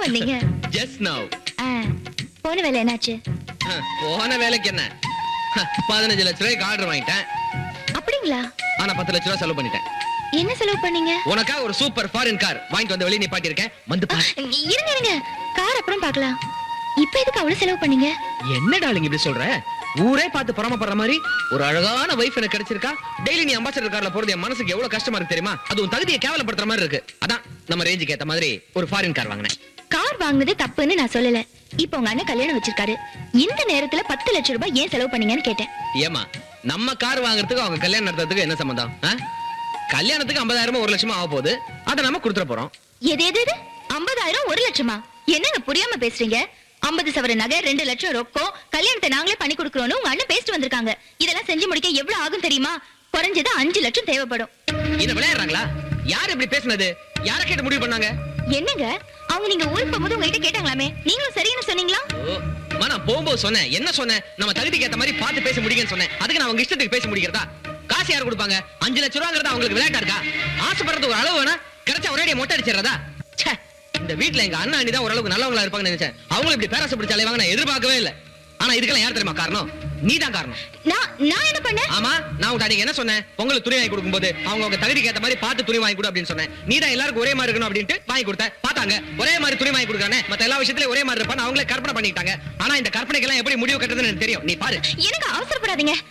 வந்தீங்க just now ஆ, போன வேலை என்னாச்சு போன வேலைக்கு என்ன ஹ, பதினஞ்சு லட்ச ரூபாய்க்கு ஆர்டர் வாங்கிட்டேன் அப்படிங்களா ஆனா பத்து லட்ச ரூபாய் செலவு பண்ணிட்டேன் என்ன செலவு பண்ணீங்க உனக்காக ஒரு சூப்பர் ஃபாரின் கார் வாங்கிட்டு வந்து வெளியே நிப்பாட்டி இருக்கேன் வந்து பாரு இருங்க இருங்க கார் அப்புறம் பார்க்கலாம் இப்ப எதுக்கு அவ்வளவு செலவு பண்ணீங்க என்ன டாலிங் இப்படி சொல்ற ஊரே பார்த்து பொறாமப்படுற மாதிரி ஒரு அழகான வைஃப் எனக்கு கிடைச்சிருக்கா டெய்லி நீ அம்பாசடர் கார்ல போறது என் மனசுக்கு எவ்வளவு கஷ்டமா இருக்கு தெரியுமா அது உன் தகுதியை கேவலப்படுத்துற மாதிரி இருக்கு அதான் நம்ம ரேஞ்சுக்கு ஏத்த மாதிரி ஒரு ஃபாரின் கார் வாங்கினேன் கார் வாங்குனது தப்புன்னு நான் சொல்லல இப்ப உங்க அண்ணன் கல்யாணம் வச்சிருக்காரு இந்த நேரத்துல பத்து லட்சம் ரூபாய் ஏன் செலவு பண்ணீங்கன்னு கேட்டேன் ஏமா நம்ம கார் வாங்குறதுக்கு அவங்க கல்யாணம் நடத்துறதுக்கு என்ன சம்பந்தம் ஆ? கல்யாணத்துக்கு ஐம்பதாயிரமா ஒரு லட்சமா ஆக போகுது அதை நம்ம கொடுத்துட போறோம் எது எது எது ஐம்பதாயிரம் ஒரு லட்சமா என்னங்க புரியாம பேசுறீங்க ஐம்பது சவர நகை ரெண்டு லட்சம் ரொக்கம் கல்யாணத்தை நாங்களே பண்ணி கொடுக்கறோம்னு உங்க அண்ணன் பேசிட்டு வந்திருக்காங்க இதெல்லாம் செஞ்சு முடிக்க எவ்வளவு ஆகும் தெரியுமா குறைஞ்சது அஞ்சு லட்சம் தேவைப்படும் என்ன விளையாடுறாங்களா யார் இப்படி பேசுனது யார கேட்டு முடிவு பண்ணாங்க என்னங்க அவங்க நீங்க ஊருக்கு போகும்போது உங்ககிட்ட கேட்டாங்களாமே நீங்களும் சரின்னு சொன்னீங்களா ஓ, அம்மா, நான் போகும்போது சொன்னேன் என்ன சொன்னேன் நம்ம தகுதிக்கு ஏத்த மாதிரி பார்த்து பேச முடியுங்கன்னு சொன்னேன் அதுக்கு நான் அவங்க இஷ்டத்துக்கு பேச முடிக்கிறதா காசு யார் கொடுப்பாங்க அஞ்சு லட்ச ரூபாங்கிறது அவங்களுக்கு விளையாட்டா இருக்கா ஆசைப்படுறது ஒரு அளவு வேணா கிடைச்சா ஒரே மொட்டை அடிச்சிடறதா ச்சே, இந்த வீட்ல எங்க அண்ணா அண்ணி தான் ஓரளவுக்கு நல்லவங்களா இருப்பாங்கன்னு நினைச்சேன் அவங்களும் இப்படி பேராசை பிடிச்ச அலைவாங்க நான் எதிர்பார்க்கவே இல்லை ஆனா இதுக்கெல்லாம் யார் தெரியுமா காரணம் நீ தான் காரணம் நான் நான் என்ன பண்ணேன் ஆமா நான் உங்க அன்னைக்கு என்ன சொன்னேன் உங்களுக்கு துணி வாங்கி கொடுக்கும்போது அவங்க உங்க தகுதிக்கு ஏத்த மாதிரி பார்த்து துணி வாங்கி கொடு அப்படின்னு சொன்னேன் நீ தான் எல்லாருக்கும் ஒரே மாதிரி இருக்கணும் அப்படின்ட்டு வாங்கி கொடுத்த பார்த்தாங்க ஒரே மாதிரி துணி வாங்கி கொடுக்குறானே மத்த எல்லா விஷயத்திலயும் ஒரே மாதிரி இருப்பான்னு அவங்களே கற்பனை பண்ணிட்டாங்க ஆனா இந்த கற்பனைக்கெல்லாம் எப்படி முடிவு கட்டுறதுன்னு எனக்கு தெரியும் நீ பாரு எனக்கு அவசரப்படாதீங்க